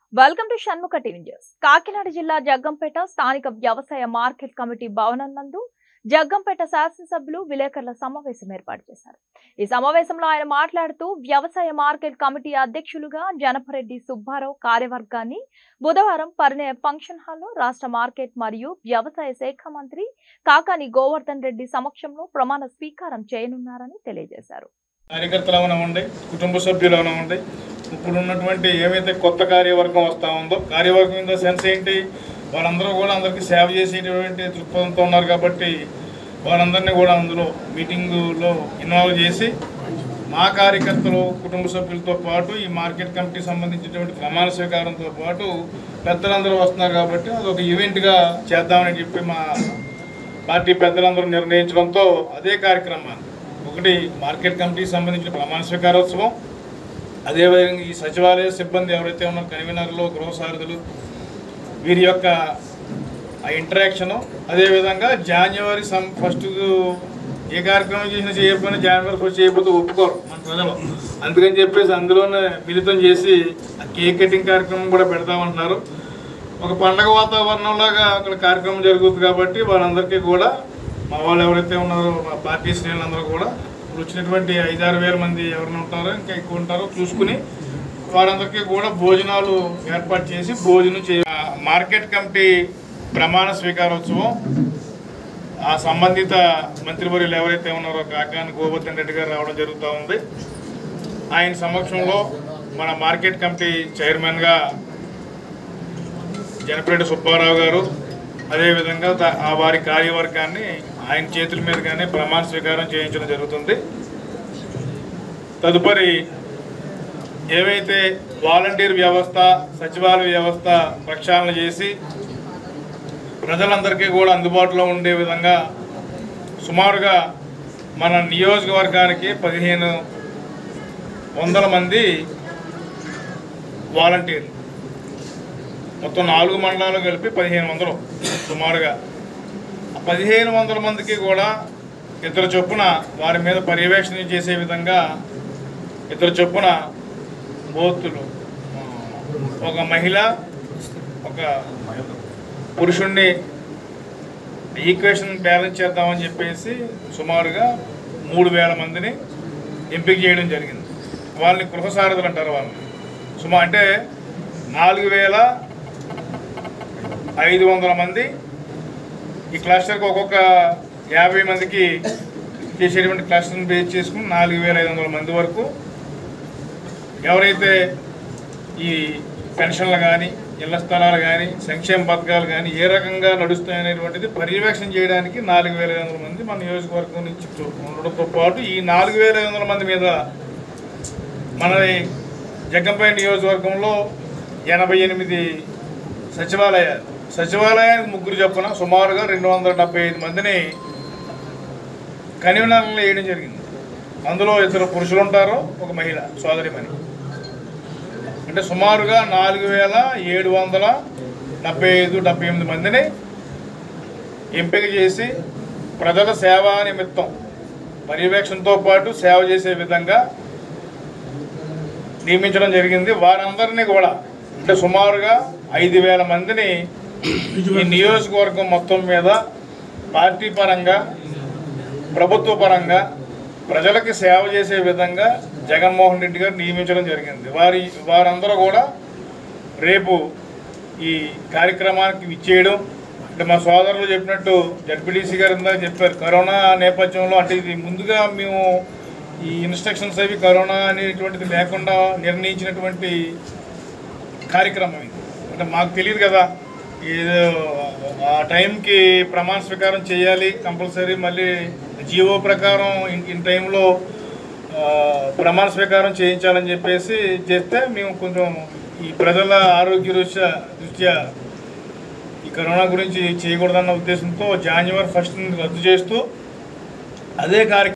welcome to Shanmukha TV news Kakinada జిల్లా జగ్గంపేట స్థానిక వ్యవసాయ మార్కెట్ కమిటీ భవనం నందు జగ్గంపేట శాసనసభ్యులు విలేకరుల సమావేశం ఏర్పాటు చేశారు ఈ సమావేశంలో ఆయన మాట్లాడుతూ వ్యవసాయ మార్కెట్ కమిటీ అధ్యక్షులుగా జనపరెడ్డి సుబ్బారావు కార్యవర్గాన్ని బుధవారం పరిణయ ఫంక్షన్ హాల్లో రాష్ట్ర మార్కెట్ మరియు వ్యవసాయ శాఖ మంత్రి కాకాని గోవర్ధన్ రెడ్డి సమక్షంలో ప్రమాణ స్వీకారం చేయనున్నారని తెలియజేశారు కార్యకర్తలు అవనివ్వండి కుటుంబ సభ్యులు అవనివ్వండి ఇప్పుడు ఉన్నటువంటి ఏవైతే కొత్త కార్యవర్గం వస్తూ ఉందో కార్యవర్గం ఇన్ ద సెన్స్ ఏంటి వాళ్ళందరూ కూడా అందరికీ సేవ చేసేటువంటి దృక్పథంతో ఉన్నారు కాబట్టి వాళ్ళందరినీ కూడా అందులో మీటింగులో ఇన్వాల్వ్ చేసి మా కార్యకర్తలు కుటుంబ సభ్యులతో పాటు ఈ మార్కెట్ కమిటీ సంబంధించినటువంటి ప్రమాణ స్వీకారంతో పాటు పెద్దలందరూ వస్తున్నారు కాబట్టి అది ఒక ఈవెంట్గా చేద్దామని చెప్పి మా పార్టీ పెద్దలందరూ నిర్ణయించడంతో అదే కార్యక్రమాన్ని ఒకటి మార్కెట్ కమిటీకి సంబంధించిన ప్రమాణ స్వీకారోత్సవం అదేవిధంగా ఈ సచివాలయ సిబ్బంది ఎవరైతే ఉన్నారో కన్వీనర్లు గృహ సారథులు వీరి యొక్క ఆ ఇంటరాక్షను అదేవిధంగా జనవరి సం ఫస్ట్ ఏ కార్యక్రమం చేసినా చేయకపోయినా జనవరి ఫస్ట్ చేయకపోతే ఒప్పుకోరు మన ప్రజలు అందుకని చెప్పేసి అందులోనే మిళితం చేసి ఆ కేక్ కటింగ్ కార్యక్రమం కూడా పెడతామంటున్నారు ఒక పండగ వాతావరణంలాగా అక్కడ కార్యక్రమం జరుగుతుంది కాబట్టి వాళ్ళందరికీ కూడా మా వాళ్ళు ఎవరైతే ఉన్నారో మా పార్టీ శ్రేణులందరూ కూడా ఇప్పుడు వచ్చినటువంటి ఐదారు వేల మంది ఎవరైనా ఉంటారో ఇంకా ఎక్కువ ఉంటారో చూసుకుని వారందరికీ కూడా భోజనాలు ఏర్పాటు చేసి భోజనం చే మార్కెట్ కమిటీ ప్రమాణ స్వీకారోత్సవం ఆ సంబంధిత మంత్రివర్యులు ఎవరైతే ఉన్నారో కాకాని గోవర్ధన్ రెడ్డి గారు రావడం జరుగుతూ ఉంది ఆయన సమక్షంలో మన మార్కెట్ కమిటీ చైర్మన్గా జనపరెడ్డి సుబ్బారావు గారు అదేవిధంగా ద- ఆ వారి కార్యవర్గాన్ని ఆయన చేతుల మీదుగానే ప్రమాణ స్వీకారం చేయించడం జరుగుతుంది తదుపరి ఏవైతే వాలంటీర్ వ్యవస్థ సచివాలయ వ్యవస్థ ప్రక్షాళన చేసి ప్రజలందరికీ కూడా అందుబాటులో ఉండే విధంగా సుమారుగా మన నియోజకవర్గానికి పదిహేను వందల మంది వాలంటీర్లు మొత్తం నాలుగు మండలాలు కలిపి పదిహేను వందలు సుమారుగా ఆ పదిహేను వందల మందికి కూడా ఇద్దరు చొప్పున వారి మీద పర్యవేక్షణ చేసే విధంగా ఇద్దరు చొప్పున బోతులు ఆ, ఒక మహిళ ఒక పురుషుణ్ణి ఈక్వేషన్ బ్యాలెన్స్ చేద్దామని చెప్పేసి సుమారుగా మూడు వేల మందిని ఎంపిక చేయడం జరిగింది వాళ్ళని గృహసారథులు అంటారు వాళ్ళని సుమా అంటే నాలుగు వేల ఐదు వందల మంది ఈ క్లస్టర్కి ఒక్కొక్క యాభై మందికి చేసేటువంటి క్లస్టర్ని బేస్ చేసుకుని నాలుగు వేల ఐదు వందల మంది వరకు ఎవరైతే ఈ పెన్షన్లు కానీ ఇళ్ల స్థలాలు కానీ సంక్షేమ పథకాలు కానీ ఏ రకంగా నడుస్తాయనేటువంటిది పర్యవేక్షణ చేయడానికి నాలుగు వేల ఐదు వందల మంది మన నియోజకవర్గం నుంచి ఉండడంతో పాటు ఈ నాలుగు వేల ఐదు వందల మంది మీద మన జగ్గంపేట నియోజకవర్గంలో ఎనభై ఎనిమిది సచివాలయాలు సచివాలయానికి ముగ్గురు చొప్పున సుమారుగా రెండు వందల డెబ్బై ఐదు మందిని కన్వీనర్లు వేయడం జరిగింది అందులో ఇద్దరు పురుషులు ఉంటారు ఒక మహిళ సోదరిమణి అంటే సుమారుగా నాలుగు వేల ఏడు వందల డెబ్బై ఐదు డెబ్బై ఎనిమిది మందిని ఎంపిక చేసి ప్రజల సేవా నిమిత్తం పర్యవేక్షణతో పాటు సేవ చేసే విధంగా నియమించడం జరిగింది వారందరినీ కూడా అంటే సుమారుగా ఐదు వేల మందిని ఈ నియోజకవర్గం మొత్తం మీద పార్టీ పరంగా ప్రభుత్వ పరంగా ప్రజలకి సేవ చేసే విధంగా జగన్మోహన్ రెడ్డి గారు నియమించడం జరిగింది వారి వారందరూ కూడా రేపు ఈ కార్యక్రమానికి విచ్చేయడం అంటే మా సోదరులు చెప్పినట్టు జడ్పీటీసీ గారు ఇందాక చెప్పారు కరోనా నేపథ్యంలో అంటే ఇది ముందుగా మేము ఈ ఇన్స్ట్రక్షన్స్ అవి కరోనా అనేటువంటిది లేకుండా నిర్ణయించినటువంటి కార్యక్రమం ఇది అంటే మాకు తెలియదు కదా ఏదో ఆ టైంకి ప్రమాణ స్వీకారం చేయాలి కంపల్సరీ మళ్ళీ జీవో ప్రకారం ఇన్ ఇన్ టైంలో ఆ, ప్రమాణ స్వీకారం చేయించాలని చెప్పేసి చేస్తే మేము కొంచెం ఈ ప్రజల ఆరోగ్య దృష్ట్యా దృష్ట్యా ఈ కరోనా గురించి చేయకూడదన్న ఉద్దేశంతో జాన్యువరి ఫస్ట్ రద్దు చేస్తూ అదే కార్యక్రమం